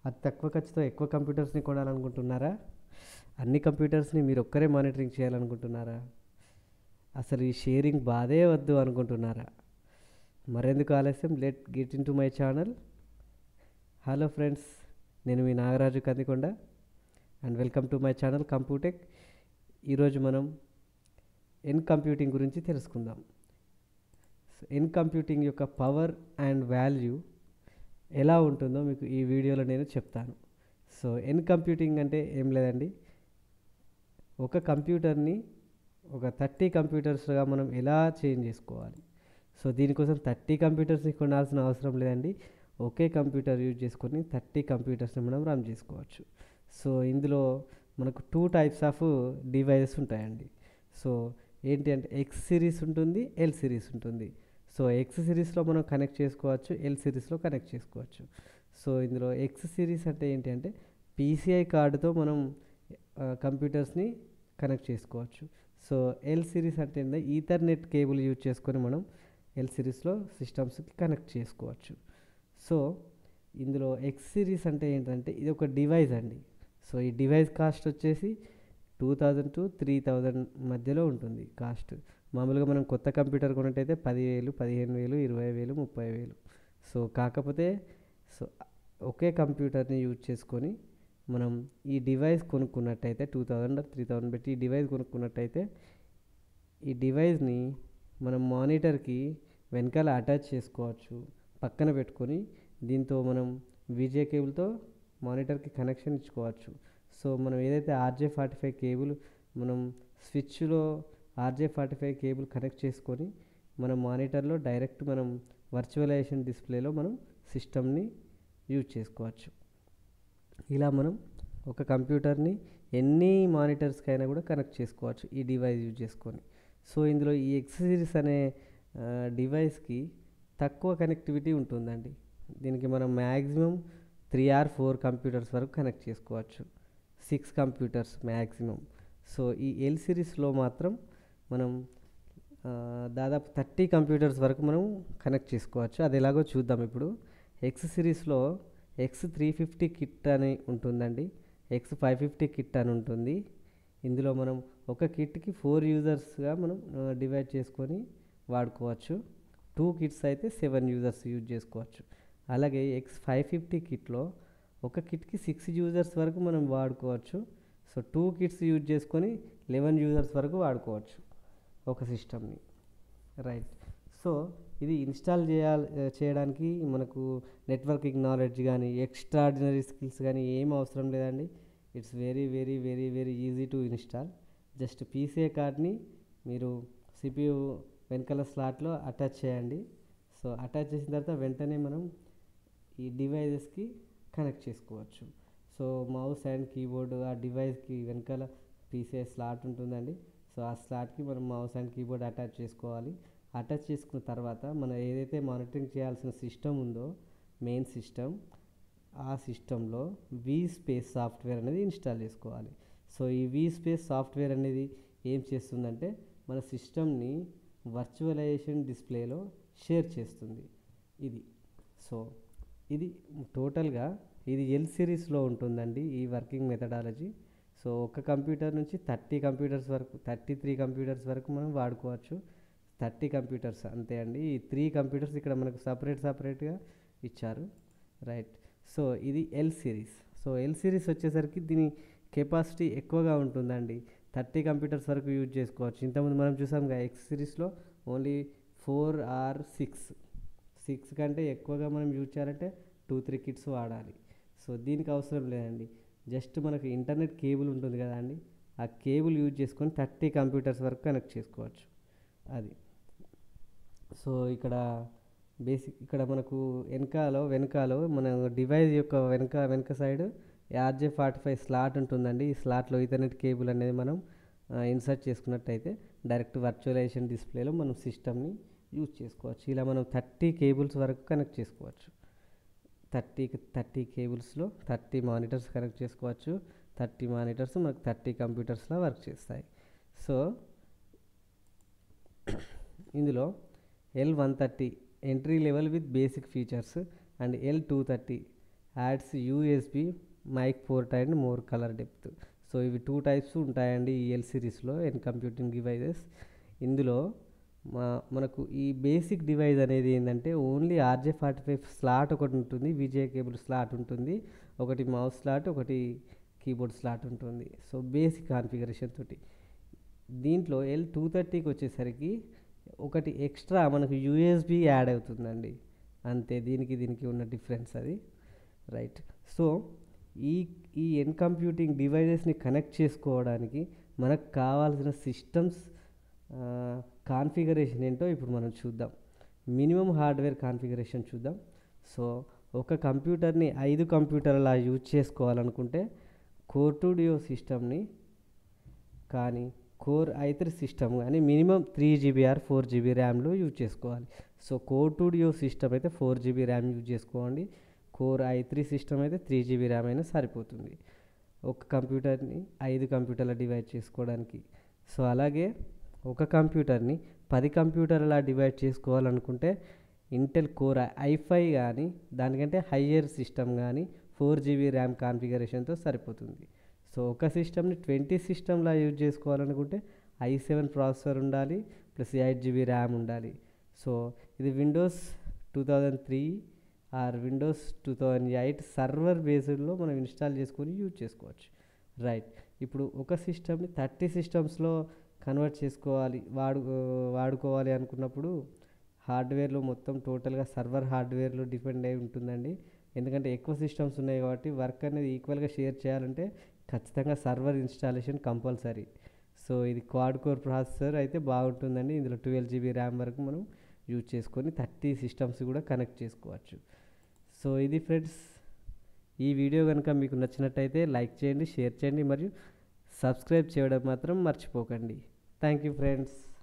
అతి తక్కువ ఖర్చుతో ఎక్కువ కంప్యూటర్స్ని కొనాలనుకుంటున్నారా అన్ని కంప్యూటర్స్ని మీరు ఒక్కరే మానిటరింగ్ చేయాలనుకుంటున్నారా అసలు ఈ షేరింగ్ బాధే వద్దు అనుకుంటున్నారా మరెందుకు ఆలస్యం let get in to my channel hello friends నేను మీ Nagaraju Kandikonda and welcome to my channel Computech ఈరోజు మనం ఎన్ కంప్యూటింగ్ గురించి తెలుసుకుందాం ఎన్ కంప్యూటింగ్ యొక్క పవర్ అండ్ వాల్యూ ఎలా ఉంటుందో మీకు ఈ వీడియోలో నేను చెప్తాను సో ఎన్ కంప్యూటింగ్ అంటే ఏం లేదండి ఒక కంప్యూటర్ని ఒక థర్టీ కంప్యూటర్స్గా మనం ఎలా చేంజ్ చేసుకోవాలి సో దీనికోసం థర్టీ కంప్యూటర్స్ని కొనాల్సిన అవసరం లేదండి ఒకే కంప్యూటర్ యూజ్ చేసుకొని థర్టీ కంప్యూటర్స్ని మనం రన్ చేసుకోవచ్చు సో ఇందులో మనకు టూ టైప్స్ ఆఫ్ డివైజెస్ ఉంటాయండి సో ఏంటి అంటే ఎక్స్ సిరీస్ ఉంటుంది ఎల్ సిరీస్ ఉంటుంది సో ఎక్స్ సిరీస్లో మనం కనెక్ట్ చేసుకోవచ్చు ఎల్ సిరీస్లో కనెక్ట్ చేసుకోవచ్చు సో ఇందులో ఎక్స్ సిరీస్ అంటే ఏంటి అంటే పీసీఐ కార్డుతో మనం కంప్యూటర్స్ని కనెక్ట్ చేసుకోవచ్చు సో ఎల్ సిరీస్ అంటే ఏంటంటే ఈథర్నెట్ కేబుల్ యూజ్ చేసుకొని మనం ఎల్ సిరీస్లో సిస్టమ్స్కి కనెక్ట్ చేసుకోవచ్చు సో ఇందులో ఎక్స్ సిరీస్ అంటే ఏంటంటే ఇది ఒక డివైస్ అండి సో ఈ డివైస్ కాస్ట్ వచ్చేసి two thousand to three thousand మధ్యలో ఉంటుంది కాస్ట్ మామూలుగా మనం కొత్త కంప్యూటర్ కొన్నట్టయితే పదివేలు పదిహేను వేలు ఇరవై వేలు ముప్పై వేలు సో కాకపోతే సో ఒకే కంప్యూటర్ని యూజ్ చేసుకొని మనం ఈ డివైస్ కొనుక్కున్నట్టయితే టూ థౌజండ్ త్రీ థౌజండ్ పెట్టి ఈ డివైస్ కొనుక్కున్నట్టయితే ఈ డివైస్ని మనం మానిటర్కి వెనకాల అటాచ్ చేసుకోవచ్చు పక్కన పెట్టుకొని దీంతో మనం విజే కేబుల్తో మానిటర్కి కనెక్షన్ ఇచ్చుకోవచ్చు సో మనం ఏదైతే ఆర్జే ఫార్టీ ఫైవ్ కేబుల్ మనం స్విచ్లో RJ forty five cable connect చేసుకొని మన మానిటర్లో డైరెక్ట్ మనం వర్చువలైజేషన్ డిస్ప్లేలో మనం సిస్టమ్ని యూజ్ చేసుకోవచ్చు ఇలా మనం ఒక కంప్యూటర్ని ఎన్ని మానిటర్స్కి అయినా కూడా కనెక్ట్ చేసుకోవచ్చు ఈ డివైస్ యూజ్ చేసుకొని సో ఇందులో ఈ ఎక్సెసరీస్ అనే డివైస్కి తక్కువ కనెక్టివిటీ ఉంటుందండి దీనికి మనం maximum three or four computers వరకు కనెక్ట్ చేసుకోవచ్చు సిక్స్ కంప్యూటర్స్ మ్యాక్సిమం సో ఈ ఎల్ సిరీస్లో మాత్రం మనం దాదాపు థర్టీ కంప్యూటర్స్ వరకు మనం కనెక్ట్ చేసుకోవచ్చు అది ఎలాగో చూద్దాం ఇప్పుడు ఎక్స్ సిరీస్లో ఎక్స్ త్రీ ఫిఫ్టీ కిట్ అని ఉంటుందండి ఎక్స్ ఫైవ్ ఫిఫ్టీ కిట్ అని ఉంటుంది ఇందులో మనం ఒక కిట్కి ఫోర్ యూజర్స్గా మనం డివైడ్ చేసుకొని వాడుకోవచ్చు టూ కిట్స్ అయితే సెవెన్ యూజర్స్ యూజ్ చేసుకోవచ్చు అలాగే ఎక్స్ ఫైవ్ ఫిఫ్టీ కిట్లో ఒక కిట్కి సిక్స్ యూజర్స్ వరకు మనం వాడుకోవచ్చు సో టూ కిట్స్ యూజ్ చేసుకొని లెవెన్ యూజర్స్ వరకు వాడుకోవచ్చు ఒక సిస్టమ్ని రైట్ సో ఇది ఇన్స్టాల్ చేయాలి చేయడానికి మనకు నెట్వర్కింగ్ నాలెడ్జ్ కానీ ఎక్స్ట్రాడినరీ స్కిల్స్ కానీ ఏం అవసరం లేదండి it's very very very very easy to install just PCI కార్డ్ని మీరు సిపియు వెనకాల స్లాట్లో అటాచ్ చేయండి సో అటాచ్ చేసిన తర్వాత వెంటనే మనం ఈ డివైజెస్కి కనెక్ట్ చేసుకోవచ్చు సో మౌస్ అండ్ కీబోర్డ్ ఆ డివైస్కి వెనకాల పీసీఐ స్లాట్ ఉంటుందండి సో ఆ స్లాట్కి మనం మౌస్ అండ్ కీబోర్డ్ అటాచ్ చేసుకోవాలి అటాచ్ చేసుకున్న తర్వాత మనం ఏదైతే మానిటరింగ్ చేయాల్సిన సిస్టమ్ ఉందో మెయిన్ సిస్టమ్ ఆ సిస్టంలో వి స్పేస్ సాఫ్ట్వేర్ అనేది ఇన్స్టాల్ చేసుకోవాలి సో ఈ వి స్పేస్ సాఫ్ట్వేర్ అనేది ఏం చేస్తుందంటే మన సిస్టమ్ని వర్చువలైజేషన్ డిస్ప్లేలో షేర్ చేస్తుంది ఇది సో ఇది టోటల్గా ఇది ఎల్ సిరీస్లో ఉంటుందండి ఈ వర్కింగ్ మెథడాలజీ సో ఒక కంప్యూటర్ నుంచి థర్టీ కంప్యూటర్స్ వరకు థర్టీ త్రీ కంప్యూటర్స్ వరకు మనం వాడుకోవచ్చు థర్టీ కంప్యూటర్స్ అంతే అండి ఈ త్రీ కంప్యూటర్స్ ఇక్కడ మనకు సపరేట్ సపరేట్గా ఇచ్చారు రైట్ సో ఇది L series so L series వచ్చేసరికి దీని కెపాసిటీ ఎక్కువగా ఉంటుందండి థర్టీ కంప్యూటర్స్ వరకు యూజ్ చేసుకోవచ్చు ఇంతకుముందు మనం చూసాం కదా ఎక్స్ సిరీస్లో only four or six six కంటే ఎక్కువగా మనం యూజ్ చేయాలంటే టూ త్రీ కిట్స్ వాడాలి సో దీనికి అవసరం లేదండి జస్ట్ మనకు ఇంటర్నెట్ కేబుల్ ఉంటుంది కదా అండి ఆ కేబుల్ యూజ్ చేసుకొని థర్టీ కంప్యూటర్స్ వరకు కనెక్ట్ చేసుకోవచ్చు అది సో ఇక్కడ బేసిక్ ఇక్కడ మనకు వెనకాలో వెనకాలో మన డివైస్ యొక్క వెనక వెనక side RJ forty five slot ఉంటుందండి ఈ స్లాట్లో ఈథర్నెట్ కేబుల్ అనేది మనం ఇన్సర్ట్ చేసుకున్నట్టయితే డైరెక్ట్ వర్చువలైజేషన్ డిస్ప్లేలో మనం సిస్టమ్ని యూజ్ చేసుకోవచ్చు ఇలా మనం థర్టీ కేబుల్స్ వరకు కనెక్ట్ చేసుకోవచ్చు థర్టీ థర్టీ కేబుల్స్లో థర్టీ మానిటర్స్ కనెక్ట్ చేసుకోవచ్చు థర్టీ మానిటర్స్ మనకు థర్టీ కంప్యూటర్స్లో వర్క్ చేస్తాయి సో ఇందులో L one thirty entry level with basic features and L two thirty adds USB mic port and more colour depth so ఇవి two types ఉంటాయండి ఈ L సిరీస్లో ఎన్ computing devices ఇందులో మా మనకు ఈ బేసిక్ డివైస్ అనేది ఏంటంటే only RJ forty five slot ఒకటి ఉంటుంది విజే కేబుల్ స్లాట్ ఉంటుంది ఒకటి మౌస్ స్లాట్ ఒకటి కీబోర్డ్ స్లాట్ ఉంటుంది సో బేసిక్ కాన్ఫిగరేషన్ తోటి దీంట్లో ఎల్ టూ థర్టీకి వచ్చేసరికి ఒకటి ఎక్స్ట్రా మనకు యూఎస్బి యాడ్ అవుతుందండి అంతే దీనికి దీనికి ఉన్న డిఫరెన్స్ అది రైట్ సో ఈ ఈ ఎన్ కంప్యూటింగ్ డివైజెస్ని కనెక్ట్ చేసుకోవడానికి మనకు కావాల్సిన సిస్టమ్స్ కాన్ఫిగరేషన్ ఏంటో ఇప్పుడు మనం చూద్దాం మినిమం హార్డ్వేర్ కాన్ఫిగరేషన్ చూద్దాం సో ఒక కంప్యూటర్ని ఐదు కంప్యూటర్లా యూజ్ చేసుకోవాలనుకుంటే కోర్ టు డియో సిస్టమ్ని కానీ కోర్ ఐ త్రీ సిస్టమ్ కానీ minimum three GB or four GB ర్యామ్లో యూజ్ చేసుకోవాలి so core two duo system అయితే ఫోర్ జీబీ ర్యామ్ యూజ్ చేసుకోండి కోర్ ఐ త్రీ సిస్టమ్ అయితే త్రీ జీబీ ర్యామ్ అయినా సరిపోతుంది ఒక కంప్యూటర్ని ఐదు కంప్యూటర్ల డివైడ్ చేసుకోవడానికి సో అలాగే ఒక కంప్యూటర్ని పది కంప్యూటర్లా డివైడ్ చేసుకోవాలనుకుంటే ఇంటెల్ కోర్ ఐ ఫైవ్ కానీ దానికంటే హయ్యర్ సిస్టమ్ కానీ ఫోర్ జీబీ ర్యామ్ కాన్ఫిగరేషన్తో సరిపోతుంది సో ఒక సిస్టమ్ని ట్వంటీ సిస్టమ్లా యూజ్ చేసుకోవాలనుకుంటే ఐ సెవెన్ ప్రాసెసర్ ఉండాలి ప్లస్ ఎయిట్ జీబీ ర్యామ్ ఉండాలి సో ఇది Windows two thousand three or Windows two thousand eight server బేస్డ్లో మనం ఇన్స్టాల్ చేసుకొని యూజ్ చేసుకోవచ్చు రైట్ ఇప్పుడు ఒక సిస్టమ్ని థర్టీ సిస్టమ్స్లో కన్వర్ట్ చేసుకోవాలి వాడు వాడుకోవాలి అనుకున్నప్పుడు హార్డ్వేర్లో మొత్తం టోటల్గా సర్వర్ హార్డ్వేర్లో డిపెండ్ అయి ఉంటుందండి ఎందుకంటే ఎక్కువ సిస్టమ్స్ ఉన్నాయి కాబట్టి వర్క్ అనేది ఈక్వల్గా షేర్ చేయాలంటే ఖచ్చితంగా సర్వర్ ఇన్స్టాలేషన్ కంపల్సరీ సో ఇది క్వాడ్ కోర్ ప్రాసెసర్ అయితే బాగుంటుందండి ఇందులో ట్వెల్వ్ జీబీ ర్యామ్ వరకు మనం యూజ్ చేసుకొని థర్టీ సిస్టమ్స్ కూడా కనెక్ట్ చేసుకోవచ్చు సో ఇది ఫ్రెండ్స్ ఈ వీడియో కనుక మీకు నచ్చినట్టయితే లైక్ చేయండి షేర్ చేయండి మరియు సబ్స్క్రైబ్ చేయడం మాత్రం మర్చిపోకండి థ్యాంక్ యూ ఫ్రెండ్స్